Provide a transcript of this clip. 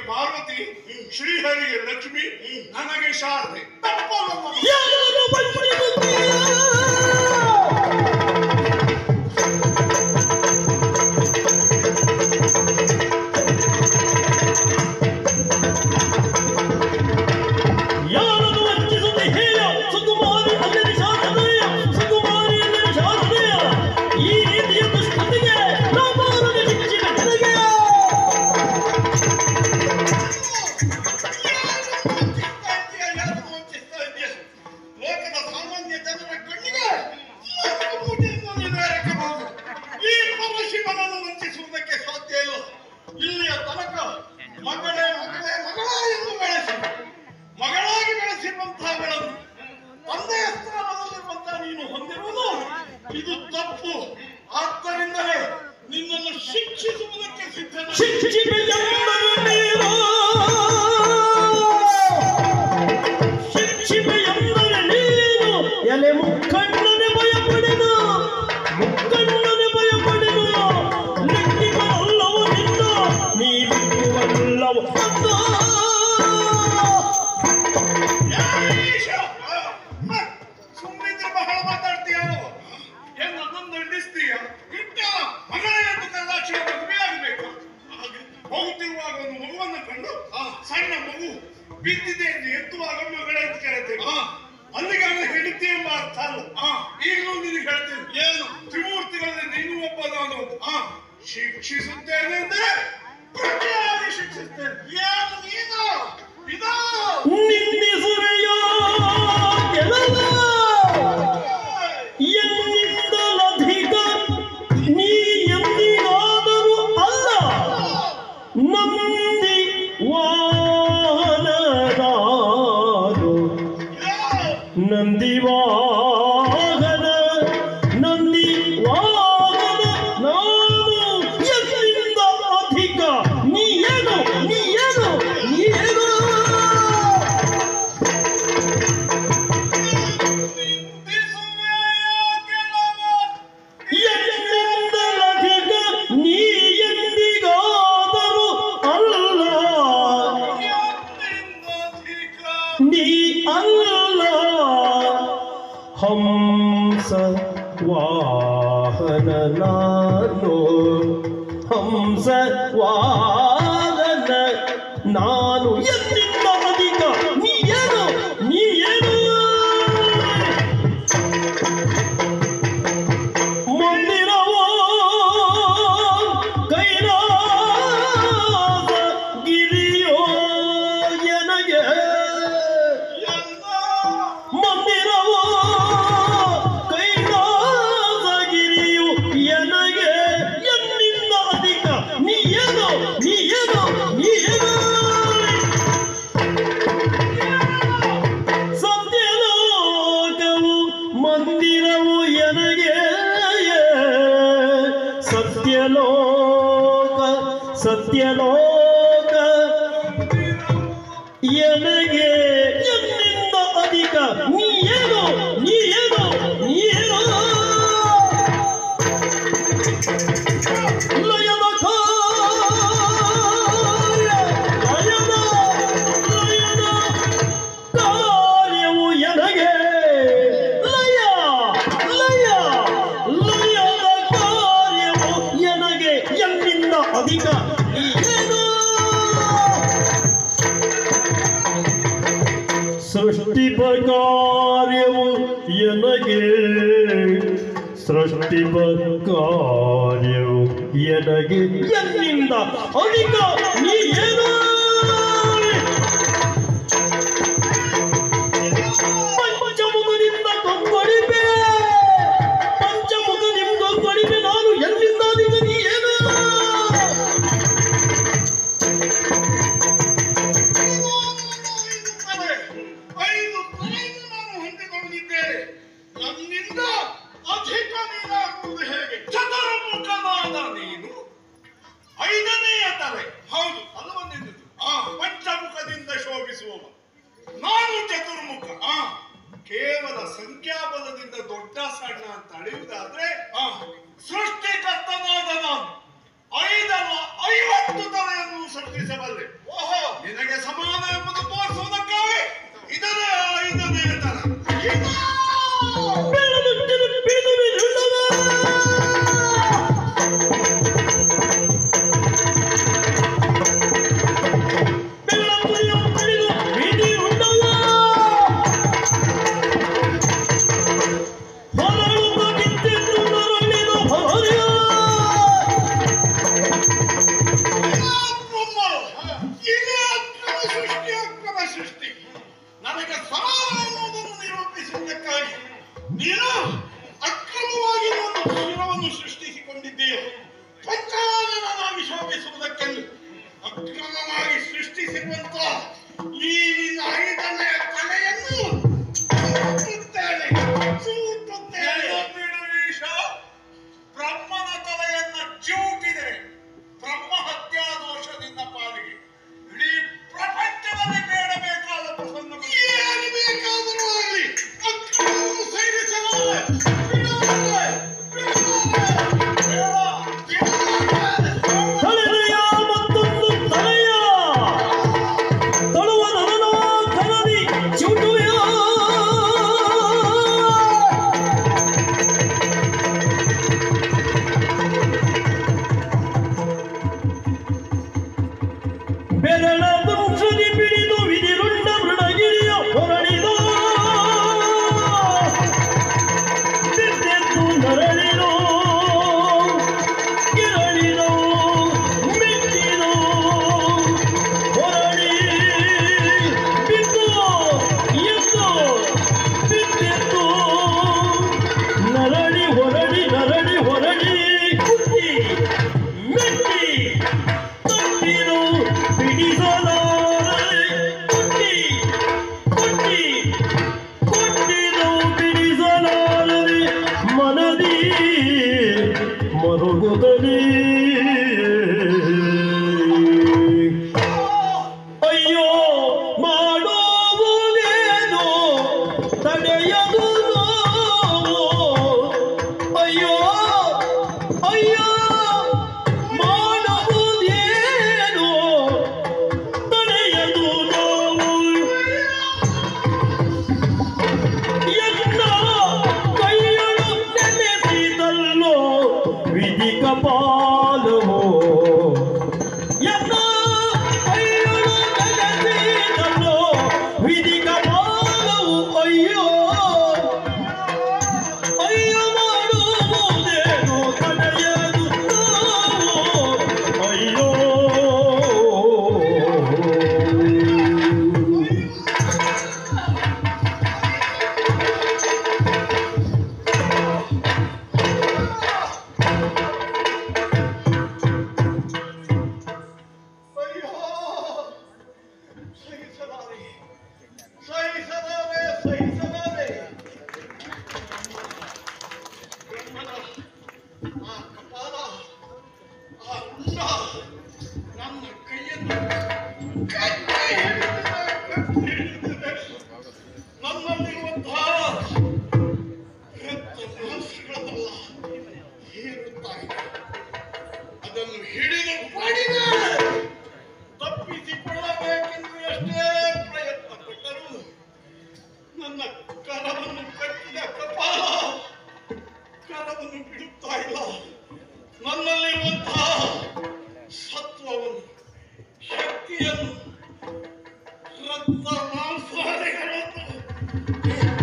ಪಾರ್ವತಿ ಶ್ರೀಹರಿಗೆ ಲಕ್ಷ್ಮಿ ನನಗೆ ಶಾರದೆ ಯಾರು ಬಂದಿರುತ್ತೀಯ? ಯಾರನ್ನು ವಂಚಿಸುತ್ತೆ ಹೇಯ ಸುಕುಮಾರಿ ಅಲ್ಲದೆ ಶಾರದೆಯ ಸುಕುಮಾರಿ ಅಲ್ಲದೆ ಶಾರದೆಯ ಈ ರೀತಿಯ ದುಷ್ಟತೆಗೆ ನಾಮಾರನೆ ಶಿಕ್ಷೆ ಕಟ್ಟಲೆಗೆ ಲೋಕದ ಸಾಮಾನ್ಯ ಜನರ ಕಣ್ಣಿಗೆ ಮೂಟೆಯನ್ನು ನೀನು ಎರಕಬಹುದು. ಈ ಪರಶಿವನನ್ನು ವಂಚಿಸುವುದಕ್ಕೆ ಸಾಧ್ಯ ಇಲ್ಲ ಇಲ್ಲಿಯ ತನಕ ಮಗಳೇ ಮಗಳೇ ಮಗಳ ಎಂದು ಬೆಳೆಸಿ ಮಗಳಾಗಿ ಬೆಳೆಸಿರುವಂತಹಗಳನ್ನು ತಂದೆಯ ಸ್ಥಾನದಲ್ಲಿರುವಂತಹ ನೀನು ಹೊಂದಿರುವುದು ಇದು ತಪ್ಪು ಆದ್ದರಿಂದಲೇ ನಿನ್ನನ್ನು ಶಿಕ್ಷಿಸುವುದಕ್ಕೆ ಸಿದ್ಧ ಶಿಕ್ಷಿಪೆಯೆಂದರೆ ನೀನು ಶಿಕ್ಷಿಪೆಯೆಂದರೆ ನೀನು ಎಲೆ ಮುಕ್ಕಣ್ಣನೆ ಭಯಪಡೆದು ಮುಕ್ಕಣ್ಣನೆ ಭಯಪಡೆದು ಲೆಕ್ಕಿಗಲ್ಲವು ನಿನ್ನ ನೀ ಬಿಡುವಲ್ಲವು ಅಂದ ಸುಮ್ಮನಿದ್ರೆ ಬಹಳ ಮಾತಾಡ್ತೀಯ ಏನು ಅದೊಂದು ಹಿಡಿಸ್ತೀಯ ಇಟ್ಟ ಮಗಳ ಎಂದು ಕಲ್ಲಾಕ್ಷಿ ಮದುವೆಯಾಗಬೇಕು ಹೋಗುತ್ತಿರುವಾಗ ಒಂದು ಮಗುವನ್ನು ಕಂಡು ಆ ಸಣ್ಣ ಮಗು ಬಿದ್ದಿದೆ ಎಂದು ಎತ್ತುವಾಗ ಮಗಳ ಎಂದು ಕರೆತೇವೆ ಅಲ್ಲಿಗೆ ಅವನು ಹಿಡಿತಿ ಎಂಬ ಅರ್ಥ ಅಲ್ಲ ಈಗಲೂ ನಿನಗೆ ಹೇಳ್ತೇನೆ ಏನು ತ್ರಿಮೂರ್ತಿಗಳಲ್ಲಿ ನೀನು ಒಬ್ಬ ನಾನು ಒಬ್ಬ. ಶಿಕ್ಷಿಸುತ್ತೇನೆ ಅಂದ್ರೆ ಪ್ರತಿಯಾಗಿ ಶಿಕ್ಷಿಸ್ತೇನೆ ಏನು ನೀನು ಇದೋ ನಿಂದಿಸುರೆಯ ಗೆಲುವ ಎನ್ನಿಂದಲಧಿಕ ನೀ ಎಂದಿಗಾದರೂ ಅಲ್ಲ ನಂದಿ ವಾನದಾರು ನಂದಿ ವಾಹನ ನಂದಿ ವಾಹನ ನಾನು ಎನ್ನಿಂದ ಅಧಿಕ ನೀ ಏನು ನೀ ಏನು ನೀ ಏನು ಎನ್ನಿಂದಲಧಿಕ ನೀ ಎಂದಿಗಾದರೂ ಅಲ್ಲ ನೀ ಅಲ್ಲ ಹಂಸ ವಾಹನ ನಾನು ಹಂಸ ವಾಹನ ನಾನು ಎನ್ನಿಂದ ಅಧಿಕ ನೀ ಏನು ನೀ ಏನು ಮಂದಿರವೋ ಕೈಲಾಸ ಗಿರಿಯೋ ಎನಗೆ ಮಂದಿರವೋ ಕೈಲಾಸ ಗಿರಿಯು ಎನಗೆ ಎನ್ನಿಂದ ಅಧಿಕ ನೀ ಏನು ನೀ ಏನು ನೀ ಏನು ಸತ್ಯಲೋಕವು ಮಂದಿರವು ಎನಗೆ ಸತ್ಯಲೋಕ ಸತ್ಯಲೋಕ ಎನಗೆ ಎನ್ನಿಂದ ಅಧಿಕ ನೀ ಏನು ನೀ ಏನು ನೀ ಏನು ಲಯದ ಕಾರ್ಯ ಲಯದ ಲಯದ ಕಾರ್ಯವು ಎನಗೆ ಲಯ ಲಯ ಲಯದ ಕಾರ್ಯವು ಎನಗೆ ಎನ್ನಿಂದ ಅಧಿಕ ಏನು ಸೃಷ್ಟಿ ಕಾರ್ಯವು ಎನಗೆ ಸೃಷ್ಟಿ ಕಾರ್ಯವು ಎನಗೆ ಎನ್ನಿಂದ ಅಧಿಕ ನೀ ಏನು ಪಂಚಮುಖದಿಂದ ಕೊಂಗೊಳಿಪೆ ಪಂಚಮುಖದಿಂದ ಕೊಂಗೊಳಿಪೆ ನಾನು ಎಲ್ಲಿಂದ ಅಧಿಕ ನೀ ಏನು ಐದು ತಲೆಯನ್ನು ನಾನು ಹೊಂದಿಕೊಂಡಿದ್ದೇನೆ ನನ್ನಿಂದ ಅಧಿಕ ನೀನಾಗುವುದು ಹೇಗೆ ಚತುರ್ಮುಖನಾದ ನೀನು ಐದನೆಯ ತಲೆ ಹೌದು ಅದು ಒಂದಿದ್ದು ಆ ಪಂಚಮುಖದಿಂದ ಶೋಭಿಸುವವ ನಾನು ಚತುರ್ಮುಖ ಆ ಕೇವಲ ಸಂಖ್ಯಾಬಲದಿಂದ ದೊಡ್ಡ ಸಣ್ಣ ಅಂತ ಅಳೆಯುವುದಾದ್ರೆ ಆ ಸೃಷ್ಟಿಕರ್ತನಾದ ನಾನು ಐದರ ಐವತ್ತು ತಲೆಯನ್ನು ಸೃಷ್ಟಿಸಬಲ್ಲೆ ಓಹೋ ನಿನಗೆ ಸಮಾನ ಎಂಬುದು ತೋರಿಸುವುದಕ್ಕಾಗಿ ಇದನ್ನೇ ಇದನ್ನೇ ತರ ಬೆಳಗುತ್ತಿರು ಬಿಡುವಿರುಳ್ಳವ. ಬೆಳಗುರಿಯು ಬಿಡಿದು ಬಿಡಿಯುಳ್ಳವ. ಹೊರಳುವ ಕಿತ್ತೆದ್ದು ನರಳಿದ ಹೊರೆಯ. ಬ್ರಹ್ಮ ಇದೇ ಅಕ್ರಮ ಸೃಷ್ಟಿ ಅಕ್ರಮ ಸೃಷ್ಟಿ ನನಗೆ ಸಮಾನ ಎನ್ನುವುದನ್ನು ನಿರೂಪಿಸುವುದಕ್ಕಾಗಿ ನೀನು ಅಕ್ರಮವಾಗಿ ಒಂದು ಶಿರವನ್ನು ಸೃಷ್ಟಿಸಿಕೊಂಡಿದ್ದೀಯ ಪಂಚಾನನಾಗಿ ಶೋಭಿಸುವುದಕ್ಕೆಂದು ಅಕ್ರಮವಾಗಿ ಸೃಷ್ಟಿಸಿರುವಂತ ಈ ನಿನ್ನ ಐದನೇ ತಲೆಯನ್ನು ಚೂಟುತ್ತೇನೆ ಚೂಟುತ್ತೇನೆ ಬಿಡುವೀಶ ಬ್ರಹ್ಮನ ತಲೆಯನ್ನ ಚಿವುಟಿದೆ ಬ್ರಹ್ಮ ಹತ್ಯಾ ದೋಷದಿಂದ ಪಾಲಿಗೆ ಇಡೀ ಪ್ರಪಂಚದಲ್ಲಿ ಬೇಡಬೇಕಾದ ಪ್ರಸನ್ನ ಏನು ಬೇಕಾದರೂ ಆಗಲಿ ಅಕ್ರಮವನ್ನು ಸೇರಿಸಲಾರೆ ಬಿಡಲಾರೆ, ಬಿಡಲಾರೆ, ಬೇಡ, ಬಿಡಲಾರೆ. ತಲೆಯ ಮತ್ತೊಂದು ತಲೆಯ ತಳುವ ನರನ ಕರದಿ ಚುಟುಯ ಬೆರಳ ವಂಶದಿ ಬಿಡಿದು ವಿಧಿರುಂಡ ಮೃಡಗಿರಿಯ ಹೊರಳಿದ ಬಿದ್ದೆದ್ದು ನರಳಿರೋ ಗಿರಳಿರೋ ಮೆಟ್ಟಿರೋ ಹೊರಳಿ ಬಿದ್ದು ಎದ್ದು ಬಿದ್ದೆದ್ದು ನರಳಿ ಹೊರಳಿ ನರಳಿ ಹೊರಳಿ ಕುಟ್ಟಿ ಮೆಟ್ಟಿ ತಟ್ಟಿರೋ ಬಿಡಿಸಲಾರೆ ಕುಟ್ಟಿ ಕುಟ್ಟಿ ಕೊಟ್ಟಿರೋ ಬಿಡಿಸಲಾರದೆ ಮನದಿ ಮರುಗುತ್ತಲೇ ಅಯ್ಯೋ ಮಾಡುವುದೇನೋ ತಡೆಯದು ನೋವು. ಅಯ್ಯೋ ಅಯ್ಯೋ ಮಾಡುವುದೇನೋ ತಡೆಯದು ನೋವು ಎನ್ನ ಕೈಯಳು ನೆನೆಸಿದಲ್ಲೋ ವಿಧಿ ಕಪಾಲವೋ ಎನ್ನ ಕೈಯಳು ನೆನೆಸಿದಲ್ಲೋ ವಿಧಿ ಕಪಾಲವು ಅಯ್ಯೋ ಅಯ್ಯೋ ಮಾಡುವುದೇನೋ ತಡೆಯದು ನಾವು ಅಯ್ಯೋ ಅಯ್ಯೋ ಸಹಿಸಲಾರೆ ಸಹಿಸಲಾರೆ ಸಹಿಸಲಾರೆ ಬ್ರಹ್ಮನ ಆ ಕಪಾಲ ಆ ಉಂಡ ನನ್ನ ಕೈಯನ್ನು ಕಟ್ಟಿ ಹಿಡಿದಿದೆ, ಕಟ್ಟಿ ಹಿಡಿದಿದೆ. ನನ್ನಲ್ಲಿರುವಂತಹ ರಕ್ತ ಮಾಂಸಗಳನ್ನೆಲ್ಲ ಹೀರುತ್ತಾ ಇದೆ ಅದನ್ನು ಹಿಡಿದು ಪಡಿದೆ ತಪ್ಪಿಸಿಕೊಳ್ಳಬೇಕೆಂದು ಎಷ್ಟೇ ಪ್ರಯತ್ನ ಪಟ್ಟರು ನನ್ನ ಕರವನ್ನು ಕಟ್ಟಿದ ಕಪಾಲ ಕರವನ್ನು ಬಿಡುತ್ತಾ ಇಲ್ಲ ನನ್ನಲ್ಲಿರುವಂತಹ ಸತ್ವವನ್ನು ಶಕ್ತಿಯನ್ನು ರಕ್ತ ಮಾಂಸಾದಿಗಳನ್ನು